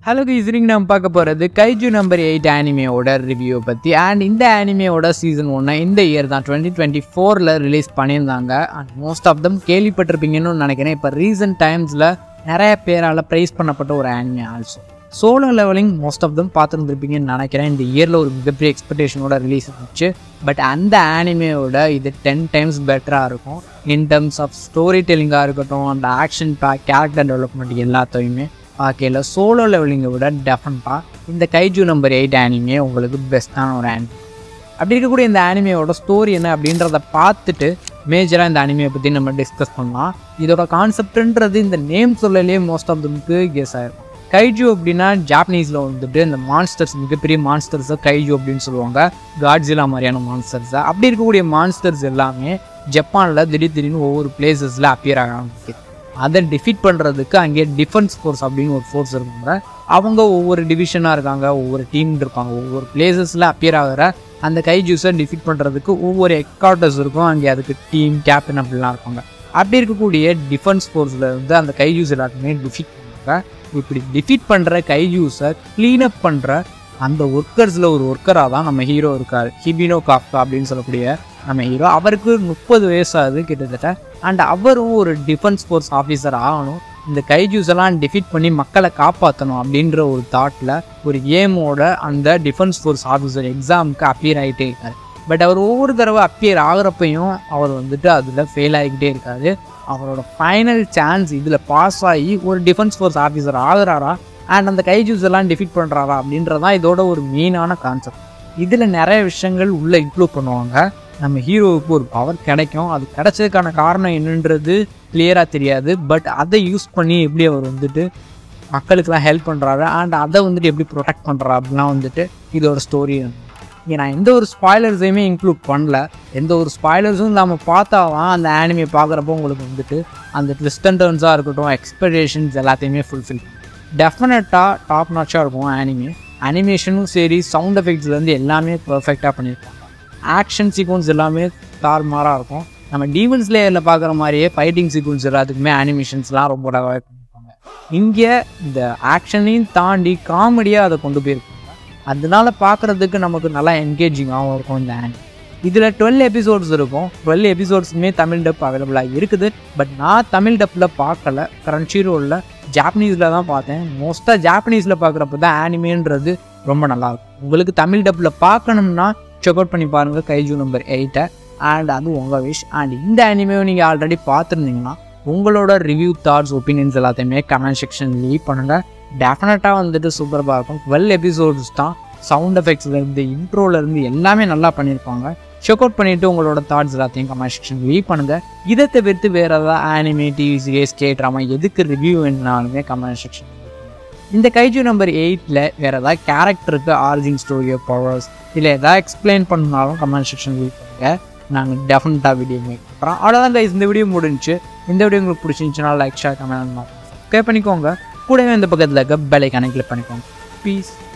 hello ஈஸினிங் நம்ம பார்க்க போகிறது கைஜு நம்பர் எயிட் ஆனிமேயோட ரிவ்யூ பற்றி அண்ட் இந்த ஆனிமேயோட சீசன் ஒன்று இந்த இயர் தான் டுவெண்ட்டி டுவெண்ட்டி ஃபோரில் ரிலீஸ் பண்ணியிருந்தாங்க அண்ட் மோஸ்ட் ஆஃப் தம் கேள்விப்பட்டிருப்பீங்கன்னு நினைக்கிறேன் இப்போ ரீசெண்ட் டைம்ஸில் நிறைய பேரால் ப்ரைஸ் பண்ணப்பட்ட ஒரு anime also Solo Leveling most of them பார்த்துருந்துருப்பீங்கன்னு நினைக்கிறேன் இந்த இயரில் ஒரு மிகப்பெரிய எக்ஸ்பெக்டேஷனோட ரிலீஸ் ஆச்சு பட் அந்த ஆனிமேயோட இது டென் டைம்ஸ் பெட்டராக இருக்கும் இன் டர்ம்ஸ் ஆஃப் ஸ்டோரி டெல்லிங்காக இருக்கட்டும் அந்த ஆக்ஷன் பேக் கேரக்டர் டெவலப்மெண்ட் எல்லாத்தையுமே பார்க்கையில் சோலோ லெவலிங்கை விட டெஃபனட்டாக இந்த கைஜு நம்பர் எயிட் ஆனிமே உங்களுக்கு பெஸ்ட்டான ஒரு ஆனிமே அப்படி இருக்கக்கூடிய இந்த ஆனிமையோட ஸ்டோரி என்ன அப்படின்றத பார்த்துட்டு மேஜராக இந்த அனிமையை பற்றி நம்ம டிஸ்கஸ் பண்ணலாம் இதோட கான்செப்ட்ன்றது இந்த நேம் சொல்லலையே மோஸ்ட் ஆஃப் தமுக்கு கெஸ் ஆயிருக்கும் கைஜு அப்படின்னா ஜாப்பனீஸில் வந்துட்டு இந்த மான்ஸ்டர்ஸ் மிகப்பெரிய மான்ஸ்டர்ஸை கைஜு அப்படின்னு சொல்லுவாங்க காட்ஜிலா மாதிரியான மான்ஸ்டர்ஸை அப்படி இருக்கக்கூடிய மான்ஸ்டர்ஸ் எல்லாமே ஜப்பானில் திடீர் திடீர்னு ஒவ்வொரு பிளேசஸில் அப்பியர் ஆக ஆரம்பிக்குது அதை டிஃபீட் பண்ணுறதுக்கு அங்கே டிஃபென்ஸ் ஃபோர்ஸ் அப்படின்னு ஒரு ஃபோர்ஸ் இருக்காங்க அவங்க ஒவ்வொரு டிவிஷனாக இருக்காங்க ஒவ்வொரு டீம் இருப்பாங்க ஒவ்வொரு பிளேசஸில் அப்பியர் ஆகிற அந்த கை ஜூஸை டிஃபீட் பண்ணுறதுக்கு ஒவ்வொரு ஹெட்குவார்ட்டர்ஸ் இருக்கும் அங்கே அதுக்கு டீம் கேப்டன் அப்படிலாம் இருப்பாங்க அப்படி இருக்கக்கூடிய டிஃபென்ஸ் ஃபோர்ஸில் இருந்து அந்த கை ஜூஸ் எல்லாருக்குமே டிஃபீட் பண்ணுவாங்க இப்படி டிஃபீட் பண்ணுற கை ஜூஸை க்ளீன் அப் பண்ணுற அந்த ஒர்க்கர்ஸில் ஒரு ஒர்க்கராக தான் நம்ம ஹீரோ இருக்கார் ஹிபினோ காஃப்கா அப்படின்னு சொல்லக்கூடிய நம்ம ஹீரோ அவருக்கு முப்பது வயசாகுது கிட்டத்தட்ட அண்ட் அவரும் ஒரு டிஃபென்ஸ் ஃபோர்ஸ் ஆஃபீஸர் ஆகணும் இந்த கைஜூஸ் எல்லாம் டிஃபீட் பண்ணி மக்களை காப்பாற்றணும் அப்படின்ற ஒரு தாட்டில் ஒரு ஏமோட அந்த டிஃபென்ஸ் ஃபோர்ஸ் ஆஃபீஸர் எக்ஸாமுக்கு அப்பியர் ஆகிட்டே இருக்காரு பட் அவர் ஒவ்வொரு தடவை அப்பியர் ஆகிறப்பையும் அவர் வந்துட்டு அதில் ஃபெயில் ஆகிக்கிட்டே இருக்காரு அவரோட ஃபைனல் சான்ஸ் இதில் பாஸ் ஆகி ஒரு டிஃபென்ஸ் ஃபோர்ஸ் ஆஃபீஸர் ஆகுறாரா அண்ட் அந்த கைஜூஸ் எல்லாம் டிஃபீட் பண்ணுறாரா அப்படின்றதான் இதோட ஒரு மெயினான கான்செப்ட் இதில் நிறைய விஷயங்கள் உள்ளே இன்க்ளூட் பண்ணுவாங்க நம்ம ஹீரோவுக்கு ஒரு பவர் கிடைக்கும் அது கிடைச்சதுக்கான காரணம் என்னன்றது கிளியராக தெரியாது பட் அதை யூஸ் பண்ணி எப்படி அவர் வந்துட்டு மக்களுக்கெல்லாம் ஹெல்ப் பண்ணுறாரு அண்ட் அதை வந்துட்டு எப்படி ப்ரொடெக்ட் பண்ணுறா அப்படிலாம் வந்துட்டு இதோட ஸ்டோரி இங்கே நான் எந்த ஒரு ஸ்பாய்லர்ஸையுமே இன்க்ளூட் பண்ணல எந்த ஒரு ஸ்பாய்லர்ஸும் இல்லாமல் பார்த்தா தான் அந்த ஆனிமே பார்க்குறப்போ உங்களுக்கு வந்துட்டு அந்த ட்விஸ்ட் அண்ட் டர்ன்ஸாக இருக்கட்டும் எக்ஸ்பெக்டேஷன்ஸ் எல்லாத்தையுமே ஃபுல்ஃபில் டெஃபினட்டாக டாப் நாச்சாக இருக்கும் ஆனிமே அனிமேஷனும் சரி சவுண்ட் எஃபெக்ட்ஸ்லேருந்து எல்லாமே பர்ஃபெக்டாக பண்ணியிருப்பாங்க ஆக்ஷன் சீக்வன்ஸ் எல்லாமே தாறுமாறாக இருக்கும் நம்ம டீமன்ஸ் லேயரில் பார்க்குற மாதிரியே ஃபைட்டிங் சீக்வன்ஸ் எல்லாத்துக்குமே அனிமேஷன்ஸ்லாம் ரொம்ப அழகாக பண்ணியிருப்பாங்க இங்கே இந்த ஆக்ஷனையும் தாண்டி காமெடியாக அதை கொண்டு போயிருப்பாங்க அதனால பார்க்குறதுக்கு நமக்கு நல்லா என்கேஜிங்காகவும் இருக்கும் இந்த ஆனி இதில் டுவெல் எபிசோட்ஸ் இருக்கும் டுவெல் எபிசோட்ஸுமே தமிழ் டப் அவைலபிளாக இருக்குது பட் நான் தமிழ் டப்பில் பார்க்கல கரன்ச்சி ரோலில் ஜாப்பனீஸில் தான் பார்த்தேன் மோஸ்ட்டாக ஜாப்பனீஸில் பார்க்குறப்ப தான் ஆனிமேன்றது ரொம்ப நல்லாயிருக்கும் உங்களுக்கு தமிழ் டப்பில் பார்க்கணும்னா செக் அவுட் பண்ணி பாருங்கள் கைஜூ நம்பர் எயிட்டை அண்ட் அது உங்கள் விஷ் அண்ட் இந்த அனிமேவை நீங்கள் ஆல்ரெடி பார்த்துருந்தீங்கன்னா உங்களோட ரிவ்யூ தாட்ஸ் ஒப்பீனியன்ஸ் எல்லாத்தையுமே கமெண்ட் செக்ஷன் லீவ் பண்ணுங்கள் டெஃபினட்டாக வந்துட்டு சூப்பராக இருக்கும் டுவெல் எபிசோட்ஸ் தான் சவுண்ட் எஃபெக்ட்ஸ்லேருந்து இன்ட்ரோலேருந்து எல்லாமே நல்லா பண்ணியிருப்பாங்க செக் அவுட் பண்ணிவிட்டு உங்களோட தாட்ஸ் எல்லாத்தையும் கமெண்ட் செக்ஷன் லீவ் பண்ணுங்கள் இதை தவிர்த்து வேறு ஏதாவது anime TV series K drama எதுக்கு ரிவ்யூ வேணுனாலுமே கமெண்ட் செக்ஷன் இந்த கைஜு நம்பர் எயிட்டில் வேறு ஏதாவது கேரக்டருக்கு ஆரிஜின் ஸ்டோரியோ பவர்ஸ் இல்லை எதாவது எக்ஸ்பிளைன் பண்ணாலும் கமெண்ட் செக்ஷன் லீவ் பண்ணுங்கள் நாங்கள் டெஃபினட்டாக வீடியோ மேக் பண்ணுறோம் அவ்வளோதான் கைஸ் இந்த வீடியோ முடிஞ்சு இந்த வீடியோ உங்களுக்கு பிடிச்சிருந்துச்சுன்னா லைக் ஷேர் கமெண்ட் சப்ஸ்கிரைப் பண்ணிக்கோங்க கூடவே இந்த பக்கத்தில் இருக்க பெலை கணக்கில் பண்ணிக்கோங்க பீஸ்